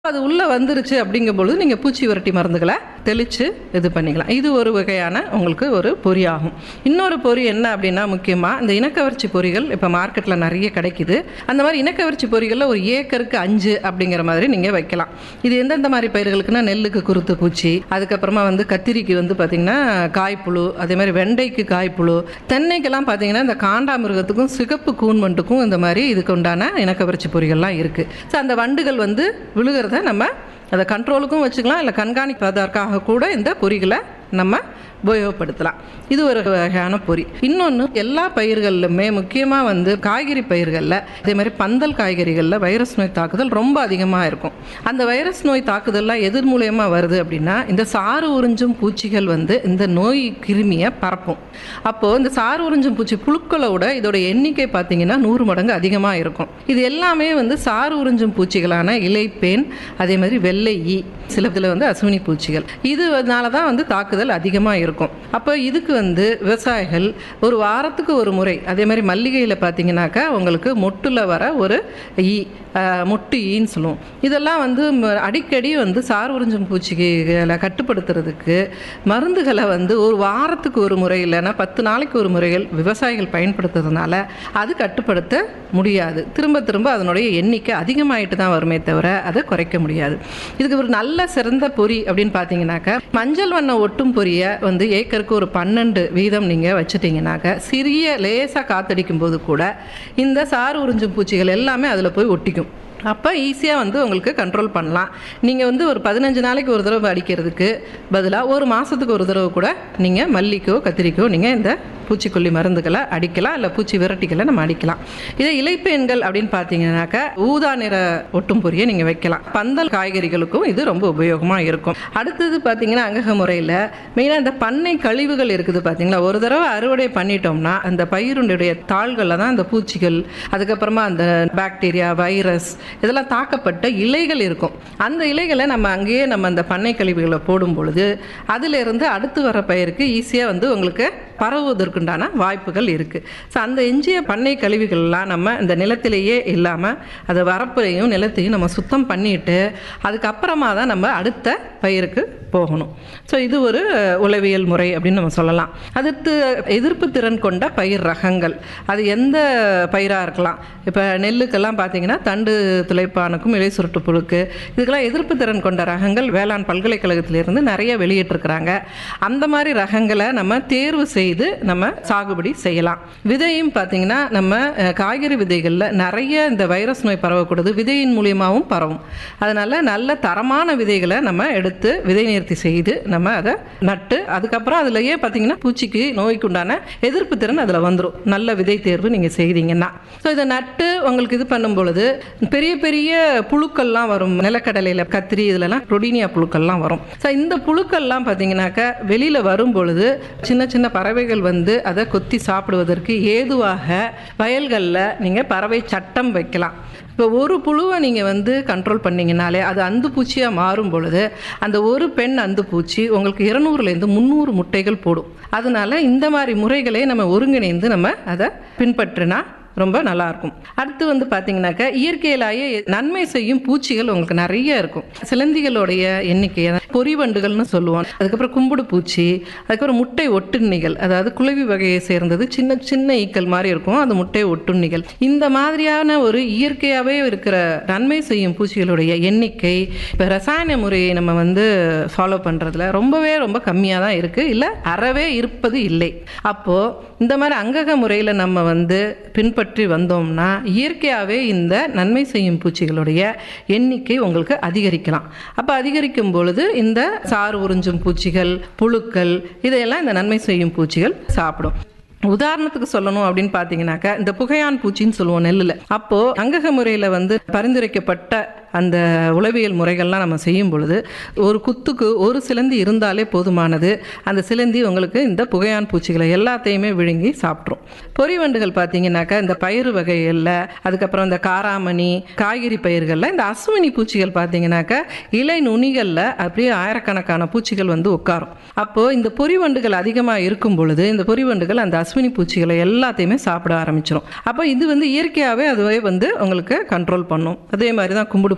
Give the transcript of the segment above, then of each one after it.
அது உள்ள வந்துருச்சு அப்படிங்கும் பொழுது நீங்க பூச்சி விரட்டி மருந்துகளை தெளிச்சு இது பண்ணிக்கலாம் இது ஒரு வகையான உங்களுக்கு ஒரு பொறி ஆகும் இன்னொரு பொறி என்ன அப்படின்னா முக்கியமா இந்த இனக்கவர்ச்சி பொறிகள் இப்ப மார்க்கெட்ல நிறைய கிடைக்குது அந்த மாதிரி இனக்கவர்ச்சி பொறிகள்ல ஒரு ஏக்கருக்கு அஞ்சு அப்படிங்கிற மாதிரி நீங்க வைக்கலாம் இது எந்தெந்த மாதிரி பயிர்களுக்குன்னா நெல்லுக்கு குருத்து பூச்சி அதுக்கப்புறமா வந்து கத்திரிக்கு வந்து பாத்தீங்கன்னா காய்ப்புழு அதே மாதிரி வெண்டைக்கு காய்ப்புழு தென்னைக்கெல்லாம் பாத்தீங்கன்னா இந்த காண்டாமிருகத்துக்கும் சிகப்பு கூன்வண்டுக்கும் இந்த மாதிரி இதுக்கு உண்டான இனக்கவர்ச்சி பொறிகள்லாம் இருக்கு ஸோ அந்த வண்டுகள் வந்து விழுகிறத நம்ம அதை கண்ட்ரோலுக்கும் வச்சுக்கலாம் இல்லை கண்காணிப்பதற்காக கூட இந்த பொறிகளை நம்ம உபயோகப்படுத்தலாம் இது ஒரு வகையான பொறி இன்னொன்று எல்லா பயிர்கள்லுமே முக்கியமாக வந்து காய்கறி பயிர்களில் அதே மாதிரி பந்தல் காய்கறிகளில் வைரஸ் நோய் தாக்குதல் ரொம்ப அதிகமாக இருக்கும் அந்த வைரஸ் நோய் தாக்குதல்லாம் எது மூலயமா வருது அப்படின்னா இந்த சாறு உறிஞ்சும் பூச்சிகள் வந்து இந்த நோய் கிருமியை பரப்பும் அப்போது இந்த சாறு உறிஞ்சும் பூச்சி புழுக்களோட இதோட எண்ணிக்கை பார்த்தீங்கன்னா நூறு மடங்கு அதிகமாக இருக்கும் இது எல்லாமே வந்து சாறு உறிஞ்சும் பூச்சிகளான இலைப்பேன் அதே மாதிரி வெள்ளை ஈ சில இதில் வந்து அசுவினி பூச்சிகள் இதுனால தான் வந்து தாக்குதல் அதிகமாக இருக்கும் அப்போ இதுக்கு வந்து விவசாயிகள் ஒரு வாரத்துக்கு ஒரு முறை அதே மாதிரி மல்லிகையில் பார்த்தீங்கன்னாக்கா உங்களுக்கு மொட்டில் வர ஒரு ஈ அஹ், மொட்டு ஈன்னு சொல்லுவோம் இதெல்லாம் வந்து ம- அடிக்கடி வந்து சார் உறிஞ்சும் பூச்சிகளை கட்டுப்படுத்துறதுக்கு மருந்துகளை வந்து ஒரு வாரத்துக்கு ஒரு முறை இல்லைன்னா பத்து நாளைக்கு ஒரு முறைகள் விவசாயிகள் பயன்படுத்துறதுனால அது கட்டுப்படுத்த முடியாது திரும்ப திரும்ப அதனுடைய எண்ணிக்கை அதிகமாயிட்டு தான் வருமே தவிர அதை குறைக்க முடியாது இதுக்கு ஒரு நல்ல சிறந்த பொறி அப்படின்னு பார்த்தீங்கன்னாக்கா மஞ்சள் வண்ண ஒட்டும் பொரியை வந்து ஏக்கருக்கு ஒரு பன்னெண்டு வீதம் நீங்கள் வச்சுட்டீங்கன்னாக்க சிறிய லேசாக காத்தடிக்கும் போது கூட இந்த சாறு உறிஞ்சும் பூச்சிகள் எல்லாமே அதில் போய் ஒட்டிக்கும் அப்போ ஈஸியாக வந்து உங்களுக்கு கண்ட்ரோல் பண்ணலாம் நீங்கள் வந்து ஒரு பதினஞ்சு நாளைக்கு ஒரு தடவை அடிக்கிறதுக்கு பதிலாக ஒரு மாதத்துக்கு ஒரு தடவை கூட நீங்கள் மல்லிக்கோ கத்திரிக்கோ நீங்கள் இந்த பூச்சிக்கொல்லி மருந்துகளை அடிக்கலாம் இல்லை பூச்சி விரட்டிகளை நம்ம அடிக்கலாம் இதே இலைப்பேன்கள் அப்படின்னு பார்த்தீங்கன்னாக்கா ஊதா நிற ஒட்டும் பொரியை நீங்கள் வைக்கலாம் பந்தல் காய்கறிகளுக்கும் இது ரொம்ப உபயோகமாக இருக்கும் அடுத்தது பார்த்தீங்கன்னா அங்கக முறையில் மெயினாக இந்த பண்ணை கழிவுகள் இருக்குது பார்த்தீங்களா ஒரு தடவை அறுவடை பண்ணிட்டோம்னா அந்த பயிருடைய தாள்களில் தான் அந்த பூச்சிகள் அதுக்கப்புறமா அந்த பாக்டீரியா வைரஸ் இதெல்லாம் தாக்கப்பட்ட இலைகள் இருக்கும் அந்த இலைகளை நம்ம அங்கேயே நம்ம அந்த பண்ணை கழிவுகளை போடும் பொழுது அதிலிருந்து அடுத்து வர பயிருக்கு ஈஸியாக வந்து உங்களுக்கு பரவுவதற்குண்டான வாய்ப்புகள் இருக்குது ஸோ அந்த எஞ்சிய பண்ணை கழிவுகள்லாம் நம்ம இந்த நிலத்திலேயே இல்லாமல் அதை வரப்புலையும் நிலத்தையும் நம்ம சுத்தம் பண்ணிட்டு அதுக்கப்புறமா தான் நம்ம அடுத்த பயிருக்கு போகணும் ஸோ இது ஒரு அஹ், உளவியல் முறை அப்படின்னு நம்ம சொல்லலாம் அடுத்து எதிர்ப்பு திறன் கொண்ட பயிர் ரகங்கள் அது எந்த பயிராக இருக்கலாம் இப்போ நெல்லுக்கெல்லாம் பார்த்தீங்கன்னா தண்டு துளைப்பானுக்கும் இலை சுருட்டு புழுக்கு இதுக்கெல்லாம் எதிர்ப்பு திறன் கொண்ட ரகங்கள் வேளாண் பல்கலைக்கழகத்திலிருந்து நிறைய வெளியிட்டிருக்கிறாங்க அந்த மாதிரி ரகங்களை நம்ம தேர்வு செய்து நம்ம சாகுபடி செய்யலாம் விதையும் பார்த்தீங்கன்னா நம்ம அஹ், காய்கறி விதைகளில் நிறைய இந்த வைரஸ் நோய் பரவக்கூடாது விதையின் மூலியமாகவும் பரவும் அதனால நல்ல தரமான விதைகளை நம்ம எடுத்து விதை நேர்த்தி செய்து நம்ம அதை நட்டு அதுக்கப்புறம் அதுலயே பார்த்தீங்கன்னா பூச்சிக்கு நோய்க்கு உண்டான எதிர்ப்பு திறன் அதில் வந்துடும் நல்ல விதை தேர்வு நீங்கள் செய்தீங்கன்னா ஸோ இதை நட்டு உங்களுக்கு இது பண்ணும் பொழுது பெரிய பெரிய புழுக்கள்லாம் வரும் நிலக்கடலையில் கத்திரி இதுலலாம் ரொடீனியா புழுக்கள்லாம் வரும் ஸோ இந்த புழுக்கள்லாம் பார்த்தீங்கன்னாக்கா வெளியில் வரும் பொழுது சின்ன சின்ன பறவைகள் வந்து அதை கொத்தி சாப்பிடுவதற்கு ஏதுவாக வயல்களில் நீங்கள் பறவை சட்டம் வைக்கலாம் இப்போ ஒரு புழுவை நீங்கள் வந்து கண்ட்ரோல் பண்ணீங்கனாலே அது அந்து பூச்சியாக மாறும் பொழுது அந்த ஒரு பெண் அந்து பூச்சி உங்களுக்கு இருநூறுலேருந்து முந்நூறு முட்டைகள் போடும் அதனால இந்த மாதிரி முறைகளை நம்ம ஒருங்கிணைந்து நம்ம அதை பின்பற்றினா ரொம்ப நல்லா இருக்கும் அடுத்து வந்து பார்த்தீங்கன்னாக்கா இயற்கையிலாயே நன்மை செய்யும் பூச்சிகள் உங்களுக்கு நிறைய இருக்கும் சிலந்திகளுடைய எண்ணிக்கை அதாவது பொறிவண்டுகள்னு சொல்லுவோம் அதுக்கப்புறம் கும்புடு பூச்சி அதுக்கப்புறம் முட்டை ஒட்டுண்ணிகள் அதாவது குளவி வகையை சேர்ந்தது சின்ன சின்ன ஈக்கள் மாதிரி இருக்கும் அது முட்டை ஒட்டுண்ணிகள் இந்த மாதிரியான ஒரு இயற்கையாகவே இருக்கிற நன்மை செய்யும் பூச்சிகளுடைய எண்ணிக்கை இப்போ ரசாயன முறையை நம்ம வந்து ஃபாலோ பண்ணுறதுல ரொம்பவே ரொம்ப கம்மியாக தான் இருக்குது இல்லை அறவே இருப்பது இல்லை அப்போது இந்த மாதிரி அங்கக முறையில் நம்ம வந்து பின்பற்றி வந்தோம்னா இயற்கையாகவே இந்த நன்மை செய்யும் பூச்சிகளுடைய எண்ணிக்கை உங்களுக்கு அதிகரிக்கலாம் அப்போ அதிகரிக்கும் பொழுது இந்த சாறு உறிஞ்சும் பூச்சிகள் புழுக்கள் இதையெல்லாம் இந்த நன்மை செய்யும் பூச்சிகள் சாப்பிடும் உதாரணத்துக்கு சொல்லணும் அப்படின்னு பார்த்தீங்கன்னாக்கா இந்த புகையான் பூச்சின்னு சொல்லுவோம் நெல்லில் அப்போ அங்கக முறையில் வந்து பரிந்துரைக்கப்பட்ட அந்த உளவியல் முறைகள்லாம் நம்ம செய்யும் பொழுது ஒரு குத்துக்கு ஒரு சிலந்தி இருந்தாலே போதுமானது அந்த சிலந்தி உங்களுக்கு இந்த புகையான் பூச்சிகளை எல்லாத்தையுமே விழுங்கி சாப்பிட்ரும் பொறிவண்டுகள் பார்த்தீங்கன்னாக்கா இந்த பயிறு வகைகளில் அதுக்கப்புறம் இந்த காராமணி காய்கறி பயிர்களில் இந்த அசுவினி பூச்சிகள் பார்த்தீங்கன்னாக்கா இலை நுனிகளில் அப்படியே ஆயிரக்கணக்கான பூச்சிகள் வந்து உட்காரும் அப்போது இந்த பொறிவண்டுகள் அதிகமாக இருக்கும் பொழுது இந்த பொறிவண்டுகள் அந்த அஸ்வினி பூச்சிகளை எல்லாத்தையுமே சாப்பிட ஆரம்பிச்சிடும் அப்போ இது வந்து இயற்கையாகவே அதுவே வந்து உங்களுக்கு கண்ட்ரோல் பண்ணும் அதே மாதிரி தான் கும்பிடு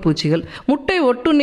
பூச்சிகள் முட்டை ஒட்டுண்ணி